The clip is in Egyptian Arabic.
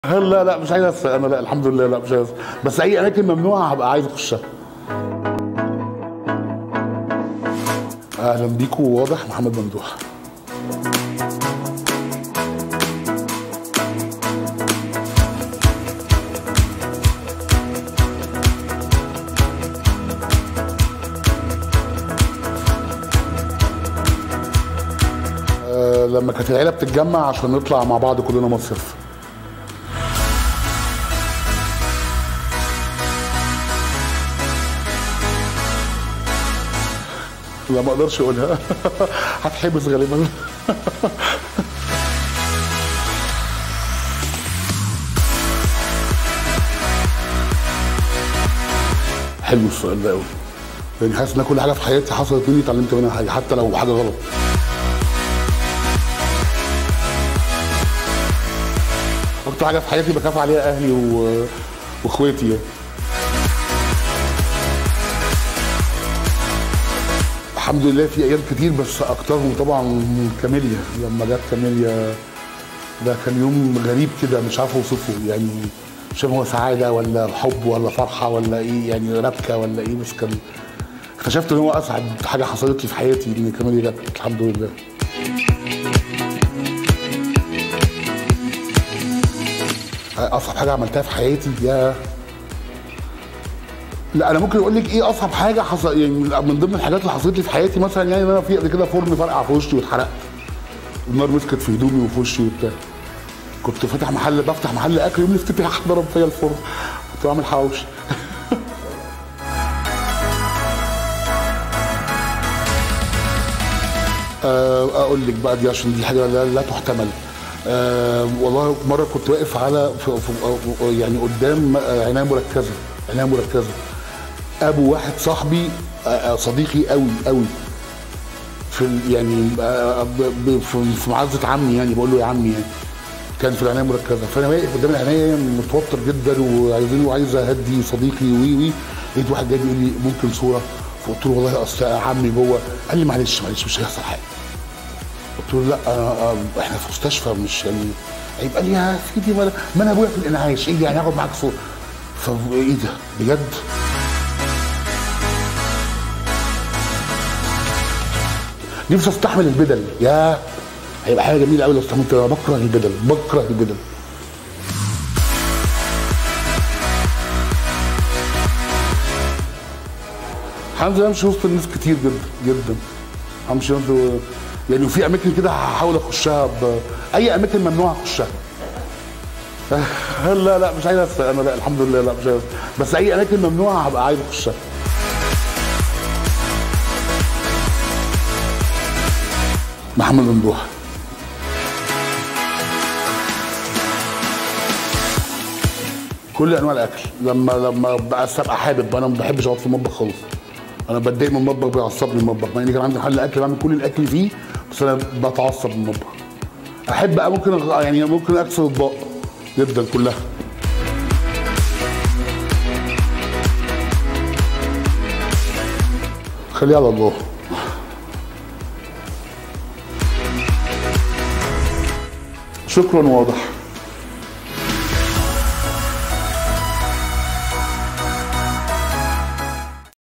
لا لا مش عايز اسرق انا لا الحمد لله لا مش عايز أسرق. بس اي اماكن ممنوعه هبقى عايز اخشها اهلا بيكم واضح محمد ممدوح آه، لما كانت العيله بتتجمع عشان نطلع مع بعض كلنا مصيف لا ما اقدرش اقولها هتحبس غالبا حلو السؤال ده قوي يعني حاسس ان كل حاجه في حياتي حصلت مني اتعلمت منها حاجه حتى لو حاجه غلط اكتر حاجه في حياتي بخاف عليها اهلي و... واخواتي يعني الحمد لله في ايام كتير بس اكترهم طبعا كاميليا لما جت كاميليا ده كان يوم غريب كده مش عارف اوصفه يعني مش عارف هو سعاده ولا حب ولا فرحه ولا ايه يعني ربكه ولا ايه بس كان اكتشفت ان هو اسعد حاجه حصلت لي في حياتي ان كاميليا جت الحمد لله اصعب حاجه عملتها في حياتي يا لا انا ممكن اقول لك ايه اصعب حاجه حصل يعني من ضمن الحاجات اللي حصلت لي في حياتي مثلا يعني ان انا في قبل كده فرن فرقع في وشي واتحرقت النار مسكت في هدومي وفي وشي وبتاع كنت فاتح محل بفتح محل اكل يوم الافتتاح ضرب فيا الفرن كنت بعمل حواوشي آه، اقول لك بقى دي عشان دي حاجه لا, لا تحتمل آه والله مره كنت واقف على في في يعني قدام عنايه مركزه عنايه مركزه ابو واحد صاحبي آه، آه، صديقي قوي قوي في ال- يعني آه، ب- ب- في في معزه عمي يعني بقول له يا عمي يعني كان في العنايه المركزه فانا واقف قدام العنايه متوتر جدا وعايزين وعايز اهدي صديقي وي وي لقيت واحد جاي بيقول لي ممكن صوره فقلت له والله اصل عمي جوه قال لي معلش معلش مش هيحصل حاجه قلت له لا أنا آه، احنا في مستشفى مش يعني عيب قال لي يا سيدي ما أنا- ما انا ابويا في الانعاش ايه يعني هاخد معاك صوره فايه ده بجد نفسي استحمل البدل يا هيبقى حاجه جميله قوي لو استحملت انا بكره البدل بكره البدل هنزل امشي وسط الناس كتير جدا جدا همشي وسط يعني وفي اماكن كده هحاول اخشها ب... اي اماكن ممنوع اخشها لا لا مش عايز اسرق انا لا الحمد لله لا مش عايز أسرق. بس اي اماكن ممنوعه هبقى عايز اخشها محمد ممدوح كل انواع الاكل لما لما بقى ابقى حابب انا ما بحبش اقعد في المطبخ خالص انا بتضايق من المطبخ بيعصبني المطبخ مع اني كان عندي محل اكل بعمل كل الاكل فيه بس انا بتعصب من المطبخ احب بقى ممكن أغ- يعني ممكن اكسر اطباق جدا كلها خليها على الله شكرا واضح